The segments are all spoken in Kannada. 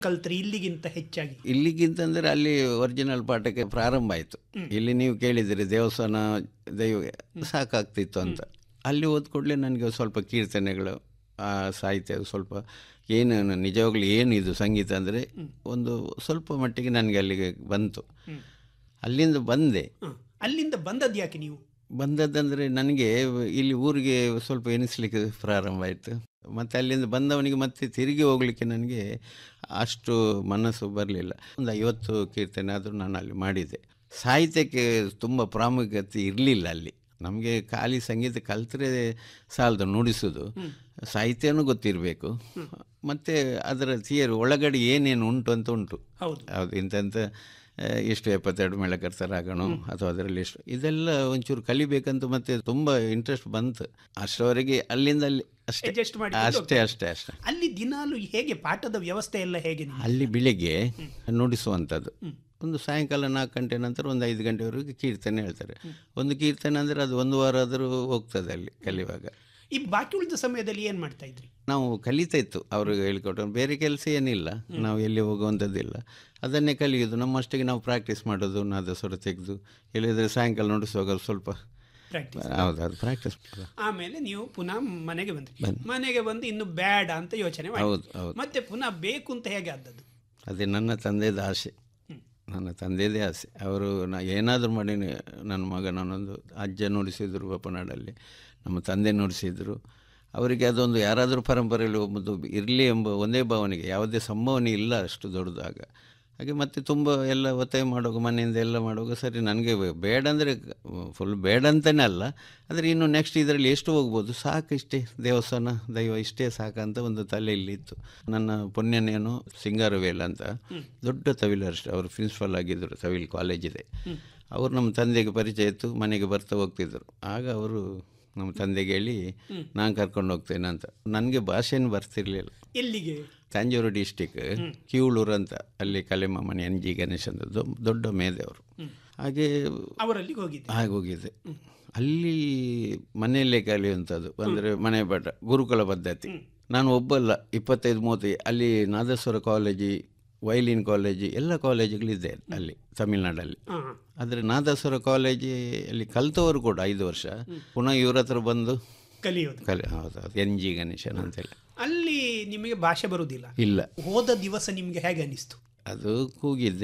ಕಲ್ತ್ರಿ ಇಲ್ಲಿಗಿಂತ ಹೆಚ್ಚಾಗಿ ಇಲ್ಲಿಗಿಂತಂದ್ರೆ ಅಲ್ಲಿ ಒರಿಜಿನಲ್ ಪಾಠಕ್ಕೆ ಪ್ರಾರಂಭ ಆಯಿತು ಇಲ್ಲಿ ನೀವು ಕೇಳಿದಿರಿ ದೇವಸ್ಥಾನ ದೈವ ಸಾಕಾಗ್ತಿತ್ತು ಅಂತ ಅಲ್ಲಿ ಓದ್ಕೊಡ್ಲೆ ನನಗೆ ಸ್ವಲ್ಪ ಕೀರ್ತನೆಗಳು ಆ ಸಾಹಿತ್ಯ ಸ್ವಲ್ಪ ಏನು ನಿಜವಾಗ್ಲೂ ಏನು ಇದು ಸಂಗೀತ ಅಂದರೆ ಒಂದು ಸ್ವಲ್ಪ ಮಟ್ಟಿಗೆ ನನಗೆ ಅಲ್ಲಿಗೆ ಬಂತು ಅಲ್ಲಿಂದ ಬಂದೆ ಹ. ಅಲ್ಲಿಂದ ಬಂದದ್ದು ಯಾಕೆ ನೀವು ಬಂದದ್ದಂದರೆ ನನಗೆ ಇಲ್ಲಿ ಊರಿಗೆ ಸ್ವಲ್ಪ ಎನಿಸ್ಲಿಕ್ಕೆ ಪ್ರಾರಂಭ ಆಯಿತು ಮತ್ತು ಅಲ್ಲಿಂದ ಬಂದವನಿಗೆ ಮತ್ತೆ ತಿರುಗಿ ಹೋಗಲಿಕ್ಕೆ ನನಗೆ ಅಷ್ಟು ಮನಸ್ಸು ಬರಲಿಲ್ಲ ಒಂದು ಐವತ್ತು ಕೀರ್ತನೆ ಆದರೂ ನಾನು ಅಲ್ಲಿ ಮಾಡಿದೆ ಸಾಹಿತ್ಯಕ್ಕೆ ತುಂಬ ಪ್ರಾಮುಖ್ಯತೆ ಇರಲಿಲ್ಲ ಅಲ್ಲಿ ನಮಗೆ ಖಾಲಿ ಸಂಗೀತ ಕಲ್ತರೆ ಸಾಲದು ನುಡಿಸೋದು ಸಾಹಿತ್ಯನೂ ಗೊತ್ತಿರಬೇಕು ಮತ್ತು ಅದರ ಥಿಯರಿ ಒಳಗಡೆ ಏನೇನು ಉಂಟು ಅಂತ ಉಂಟು ಹೌದು ಹೌದು ಇಂಥಂಥ ಆ, ಎಷ್ಟು ಎಪ್ಪತ್ತೆರಡು ಮೇಳಕರ್ತರಾಗಣು ಅಥವಾ ಅದರಲ್ಲಿ ಎಷ್ಟು ಇದೆಲ್ಲ ಒಂಚೂರು ಕಲಿಬೇಕಂತ ಮತ್ತೆ ತುಂಬ ಇಂಟ್ರೆಸ್ಟ್ ಬಂತು ಅಷ್ಟರವರೆಗೆ ಅಲ್ಲಿಂದ ಅಲ್ಲಿ ಅಷ್ಟೇ Adjust ಮಾಡಿ ಅಷ್ಟೇ ಅಷ್ಟೇ ಅಷ್ಟೇ ಅಲ್ಲಿ ದಿನಾಲು ಹೇಗೆ ಪಾಠದ ವ್ಯವಸ್ಥೆ ಎಲ್ಲ ಹೇಗೆ ನಿಮ್ಗೆ? ಅಲ್ಲಿ ಬೆಳಿಗ್ಗೆ ನುಡಿಸುವಂಥದ್ದು ಒಂದು ಸಾಯಂಕಾಲ ನಾಲ್ಕು ಗಂಟೆ ನಂತರ ಒಂದು ಐದು ಗಂಟೆವರೆಗೆ ಕೀರ್ತನೆ ಹೇಳ್ತಾರೆ ಒಂದು ಕೀರ್ತನೆ ಅಂದರೆ ಅದು ಒಂದು ವಾರ ಆದರೂ ಹೋಗ್ತದೆ ಅಲ್ಲಿ ಕಲಿಯುವಾಗ ಈ ಬಾಕಿ ಉಳಿದ ಸಮಯದಲ್ಲಿ ಏನ್ ಮಾಡ್ತಾ ಇದ್ರಿ ನಾವು ಕಲಿತಾ ಇತ್ತು ಅವ್ರಿಗೆ ಹೇಳಿಕೊಟ್ಟು ಬೇರೆ ಕೆಲಸ ಏನಿಲ್ಲ ನಾವು ಎಲ್ಲಿ ಹೋಗುವಂಥದ್ದಿಲ್ಲ ಅದನ್ನೇ ಕಲಿಯೋದು ನಮ್ಮಷ್ಟಿಗೆ ನಾವು ಪ್ರಾಕ್ಟೀಸ್ ಮಾಡೋದು ನಾದಸ್ವರ ತೆಗೆದು ಇಲ್ಲದ್ರೆ ಸಾಯಂಕಾಲ ನುಡಿಸುವಾಗ ಸ್ವಲ್ಪ ಪ್ರಾಕ್ಟೀಸ್ ಹೌದು ಅದು ಪ್ರಾಕ್ಟೀಸ್ ಆಮೇಲೆ ನೀವು ಪುನಃ ಮನೆಗೆ ಬಂದ್ರಿ ಮನೆಗೆ ಬಂದು ಇನ್ನು ಬೇಡ ಅಂತ ಯೋಚನೆ ಮಾಡಿ ಹೌದು ಹೌದು ಮತ್ತೆ ಪುನಃ ಬೇಕು ಅಂತ ಹೇಗೆ ಆದದ್ದು ಅದೇ ನನ್ನ ತಂದೆದ ಆಸೆ ನನ್ನ ತಂದೆದೇ ಆಸೆ ಅವರು ನಾ ಏನಾದರೂ ಮಾಡಿ ನನ್ನ ಮಗನನ್ನೊಂದು ಅಜ್ಜ ನುಡಿಸಿದ್ರು ಬಪ್ಪನಾಡಲ್ಲಿ ನಮ್ಮ ತಂದೆ ನುಡಿಸಿದ್ರು ಅವರಿಗೆ ಅದೊಂದು ಯಾರಾದರೂ ಪರಂಪರೆಯಲ್ಲಿ ಒಬ್ಬದು ಇರಲಿ ಎಂಬ ಒಂದೇ ಭಾವನೆಗೆ ಯಾವುದೇ ಸಂಭಾವನೆ ಇಲ್ಲ ಅಷ್ಟು ದೊಡ್ಡದಾಗ ಹಾಗೆ ಮತ್ತೆ ತುಂಬ ಎಲ್ಲ ಒತ್ತಾಯ ಮಾಡುವಾಗ ಮನೆಯಿಂದ ಎಲ್ಲ ಮಾಡುವಾಗ ಸರಿ ನನಗೆ ಬೇಡ ಅಂದರೆ ಫುಲ್ ಬೇಡ ಅಂತಲೇ ಅಲ್ಲ ಆದರೆ ಇನ್ನು ನೆಕ್ಸ್ಟ್ ಇದರಲ್ಲಿ ಎಷ್ಟು ಹೋಗ್ಬೋದು ಸಾಕು ಇಷ್ಟೇ ದೇವಸ್ಥಾನ ದೈವ ಇಷ್ಟೇ ಸಾಕಂತ ಒಂದು ತಲೆಯಲ್ಲಿ ಇತ್ತು ನನ್ನ ಪುಣ್ಯನೇನು ಸಿಂಗಾರವೇಲ್ ಅಂತ ದೊಡ್ಡ ತವಿಲರ್ಸ್ಟ್ ಅವರು ಪ್ರಿನ್ಸಿಪಲ್ ಆಗಿದ್ದರು ತವಿಲ್ ಕಾಲೇಜ್ ಇದೆ ಅವರು ನಮ್ಮ ತಂದೆಗೆ ಪರಿಚಯ ಇತ್ತು ಮನೆಗೆ ಬರ್ತಾ ಹೋಗ್ತಿದ್ದರು ಆಗ ಅವರು ನಮ್ಮ ತಂದೆಗೆ ಹೇಳಿ ನಾನು ಕರ್ಕೊಂಡು ಹೋಗ್ತೇನೆ ಅಂತ ನನಗೆ ಭಾಷೆನೂ ಬರ್ತಿರ್ಲಿಲ್ಲ ಎಲ್ಲಿಗೆ ತಂಜೂರು ಡಿಸ್ಟಿಕ್ ಕಿವಳೂರು ಅಂತ ಅಲ್ಲಿ ಕಲೆಮಾಮಣಿ ಎನ್ ಜಿ ಗಣೇಶ್ ಅಂತ ದೊ- ದೊಡ್ಡ ಮೇದೆವರು ಹಾಗೆ ಅವರಲ್ಲಿ ಹೋಗಿದ್ದೆ ಹಾಗೆ ಹೋಗಿದ್ದೆ ಅಲ್ಲಿ ಮನೆಯಲ್ಲೇ ಕಲಿಯುವಂಥದ್ದು ಅಂದರೆ ಮನೆ ಪಾಠ ಗುರುಕುಲ ಪದ್ಧತಿ ನಾನು ಒಬ್ಬಲ್ಲ ಇಪ್ಪತ್ತೈದು ಮೂವತ್ತೈದು ಅಲ್ಲಿ ನಾದಸ್ವರ ಕಾಲೇಜಿ ವೈಲಿನ್ ಕಾಲೇಜಿ ಎಲ್ಲ ಕಾಲೇಜುಗಳಿದೆ ಅಲ್ಲಿ ತಮಿಳ್ನಾಡಲ್ಲಿ ಹಾ ಆದರೆ ನಾದಸ್ವರ ಕಾಲೇಜಿ ಅಲ್ಲಿ ಕಲ್ತವರು ಕೂಡ ಐದು ವರ್ಷ ಪುನಃ ಇವ್ರ ಹತ್ರ ಬಂದು ಕಲಿಯೋದು ಕಲಿ ಹೌದೌದು ಎನ್ ಜಿ ಗಣೇಶನ್ ಅಂತೇಳಿ ಅಲ್ಲಿ ನಿಮಗೆ ಭಾಷೆ ಬರುವುದಿಲ್ಲ ಇಲ್ಲ ಹೋದ ದಿವಸ ನಿಮ್ಗೆ ಹೇಗೆ ಅನಿಸ್ತು ಅದು ಕೂಗಿದ್ದೆ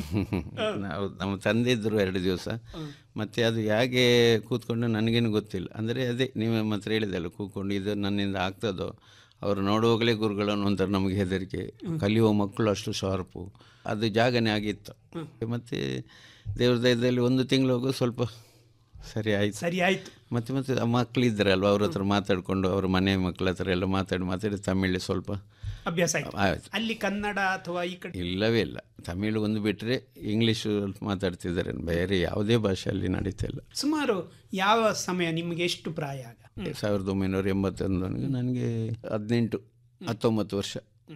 ನಾವು ನಮ್ಮ ತಂದೆ ಇದ್ದರು ಎರಡು ದಿವಸ ಮತ್ತೆ ಅದು ಹೇಗೆ ಕೂತ್ಕೊಂಡು ನನಗೇನು ಗೊತ್ತಿಲ್ಲ ಅಂದರೆ ಅದೇ ನೀವು ಮಾತ್ರ ಹೇಳಿದಲ್ಲ ಕೂತ್ಕೊಂಡು ಇದು ನನ್ನಿಂದ ಆಗ್ತದೋ ಅವರು ನೋಡುವಾಗಲೇ ಗುರುಗಳನ್ನು ಒಂಥರ ನಮಗೆ ಹೆದರಿಕೆ ಕಲಿಯುವ ಮಕ್ಕಳು ಅಷ್ಟು ಶಾರ್ಪು ಅದು ಜಾಗನೇ ಆಗಿತ್ತು ಮತ್ತು ದೇವ್ರ ದಯದಲ್ಲಿ ಒಂದು ತಿಂಗಳು ಹೋಗೋ ಸ್ವಲ್ಪ ಸರಿ ಆಯಿತು ಸರಿ ಆಯ್ತು ಮತ್ತೆ ಮತ್ತೆ ಆ ಮಕ್ಕಳಿದ್ರಲ್ವ ಅವ್ರ ಹತ್ರ ಮಾತಾಡಿಕೊಂಡು ಅವ್ರ ಮನೆ ಮಕ್ಕಳ ಹತ್ರ ಎಲ್ಲ ಮಾತಾಡಿ ಮಾತಾಡಿ ತಮಿಳು ಸ್ವಲ್ಪ ಅಭ್ಯಾಸ ಆಯ್ತು ಆಯ್ತು ಅಲ್ಲಿ ಕನ್ನಡ ಅಥವಾ ಈ ಕಡೆ ಇಲ್ಲವೇ ಇಲ್ಲ ತಮಿಳು ಒಂದು ಬಿಟ್ಟರೆ ಇಂಗ್ಲೀಷು ಮಾತಾಡ್ತಿದ್ದಾರೆ ಬೇರೆ ಯಾವುದೇ ಭಾಷೆಯಲ್ಲಿ ನಡೀತಾ ಇಲ್ಲ ಸುಮಾರು ಯಾವ ಸಮಯ ನಿಮಗೆ ಎಷ್ಟು ಪ್ರಾಯ ಆಗ ಸಾವಿರದ ಒಂಬೈನೂರ ಎಂಬತ್ತೊಂದನಿಗೆ ನನಗೆ ಹದಿನೆಂಟು ಹತ್ತೊಂಬತ್ತು ವರ್ಷ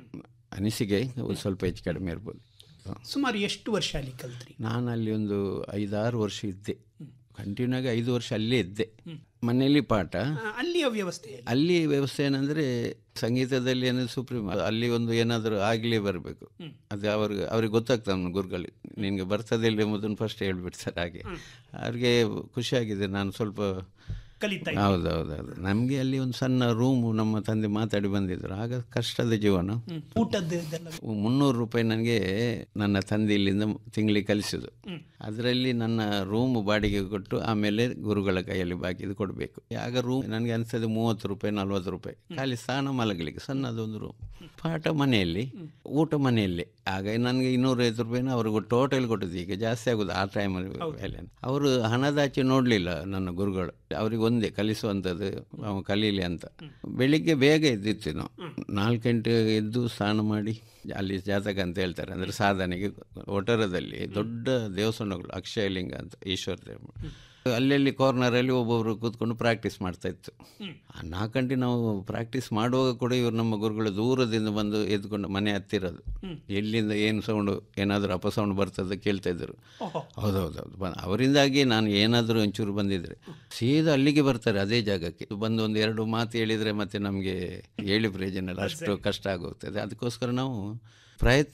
ಅನಿಸಿಕೆ ಒಂದು ಸ್ವಲ್ಪ ಹೆಚ್ಚು ಕಡಿಮೆ ಇರ್ಬೋದು ಹ. ಸುಮಾರು ಎಷ್ಟು ವರ್ಷ ಅಲ್ಲಿ ಕಲ್ತ್ರಿ ನಾನು ಅಲ್ಲಿ ಒಂದು ಐದಾರು ವರ್ಷ ಇದ್ದೆ ಕಂಟಿನ್ಯೂ ಆಗಿ ಐದು ವರ್ಷ ಅಲ್ಲೇ ಇದ್ದೆ ಮನೆಯಲ್ಲಿ ಪಾಠ ಆ, ಅಲ್ಲಿಯ ವ್ಯವಸ್ಥೆ ಹೇಗೆ? ಅಲ್ಲಿ ವ್ಯವಸ್ಥೆ ಏನಂದರೆ ಸಂಗೀತದಲ್ಲಿ ಏನಾದ್ರು ಸುಪ್ರೀಂ ಅಲ್ಲಿ ಒಂದು ಏನಾದರೂ ಆಗಲೇ ಬರಬೇಕು ಅದು ಅವ್ರಿಗೆ ಅವ್ರಿಗೆ ಗೊತ್ತಾಗ್ತದೆ ನಮ್ಮ ಗುರುಗಳಿಗೆ ನಿನಗೆ ಬರ್ತದೆ ಇಲ್ಲ ಎಂಬುದನ್ನು ಫಸ್ಟ್ ಹೇಳ್ಬಿಡ್ತಾರೆ ಹಾಗೆ ಅವ್ರಿಗೆ ಖುಷಿಯಾಗಿದೆ ನಾನು ಸ್ವಲ್ಪ ಕಲಿತಾ ಹೌದು ಹೌದು ಹೌದು ನಮಗೆ ಅಲ್ಲಿ ಒಂದು ಸಣ್ಣ ರೂಮು ನಮ್ಮ ತಂದೆ ಮಾತಾಡಿ ಬಂದಿದ್ರು ಆಗ ಕಷ್ಟದ ಜೀವನ ಹ್ಮ್. ಊಟದ್ದು ಇದೆಲ್ಲ ಮುನ್ನೂರು ರೂಪಾಯಿ ನನಗೆ ನನ್ನ ತಂದೆ ಇಲ್ಲಿಂದ ತಿಂಗಳಿಗೆ ಕಲಿಸಿದ್ದು ಅದರಲ್ಲಿ ನನ್ನ ರೂಮ್ ಬಾಡಿಗೆ ಕೊಟ್ಟು ಆಮೇಲೆ ಗುರುಗಳ ಕೈಯಲ್ಲಿ ಬಾಕಿದು ಕೊಡಬೇಕು ಆಗ ರೂಮ್ ನನಗೆ ಅನಿಸ್ತದೆ ಮೂವತ್ತು ರೂಪಾಯಿ ನಲ್ವತ್ತು ರೂಪಾಯಿ ಖಾಲಿ ಸ್ನಾನ ಮಲಗಲಿಕ್ಕೆ ಸಣ್ಣದೊಂದು ರೂಮ್ ಪಾಠ ಮನೆಯಲ್ಲಿ ಊಟ ಮನೆಯಲ್ಲಿ ಆಗ ನನಗೆ ಇನ್ನೂರೈವತ್ತು ರೂಪಾಯಿನ ಅವ್ರಿಗೆ ಟೋಟಲ್ ಕೊಟ್ಟಿದ್ದು ಈಗ ಜಾಸ್ತಿ ಆಗೋದು ಆ ಟೈಮಲ್ಲಿ ಬೆಲೆ ಅವರು ಹಣದಾಚೆ ನೋಡಲಿಲ್ಲ ನನ್ನ ಗುರುಗಳು ಅವ್ರಿಗೆ ಒಂದೇ ಕಲಿಸುವಂಥದ್ದು ಅವ ಕಲೀಲಿ ಅಂತ ಬೆಳಿಗ್ಗೆ ಬೇಗ ಎದ್ದಿತ್ತು ನಾವು ನಾಲ್ಕು ಗಂಟೆ ಎದ್ದು ಸ್ನಾನ ಮಾಡಿ ಅಲ್ಲಿ ಜಾತಕ ಅಂತ ಹೇಳ್ತಾರೆ ಅಂದರೆ ಸಾಧನೆಗೆ ಒಟರದಲ್ಲಿ ದೊಡ್ಡ ದೇವಸ್ಥಾನಗಳು ಅಕ್ಷಯಲಿಂಗ ಅಂತ ಈಶ್ವರ ದೇವ ಅಲ್ಲಲ್ಲಿ ಕಾರ್ನರಲ್ಲಿ ಒಬ್ಬೊಬ್ರು ಕೂತ್ಕೊಂಡು ಪ್ರಾಕ್ಟೀಸ್ ಮಾಡ್ತಾ ಇತ್ತು ಆ ನಾಲ್ಕು ಗಂಟೆ ನಾವು ಪ್ರಾಕ್ಟೀಸ್ ಮಾಡುವಾಗ ಕೂಡ ಇವರು ನಮ್ಮ ಗುರುಗಳು ದೂರದಿಂದ ಬಂದು ಎದ್ಕೊಂಡು ಮನೆ ಹತ್ತಿರೋದು ಎಲ್ಲಿಂದ ಏನು ಸೌಂಡು ಏನಾದರೂ ಅಪಸೌಂಡ್ ಬರ್ತದೆ ಕೇಳ್ತಾ ಇದ್ದರು ಓಹೋ ಹೌದೌದೌದು ಬ ಅವರಿಂದಾಗಿ ನಾನು ಏನಾದರೂ ಒಂಚೂರು ಬಂದಿದ್ರೆ ಸೀದಾ ಅಲ್ಲಿಗೆ ಬರ್ತಾರೆ ಅದೇ ಜಾಗಕ್ಕೆ ಬಂದು ಒಂದು ಎರಡು ಮಾತು ಹೇಳಿದರೆ ಮತ್ತೆ ನಮಗೆ ಹೇಳಿ ಪ್ರಯೋಜನ ಇಲ್ಲ ಅಷ್ಟು ಕಷ್ಟ ಆಗೋಗ್ತದೆ ಅದಕ್ಕೋಸ್ಕರ ನಾವು ಪ್ರಯತ್ನ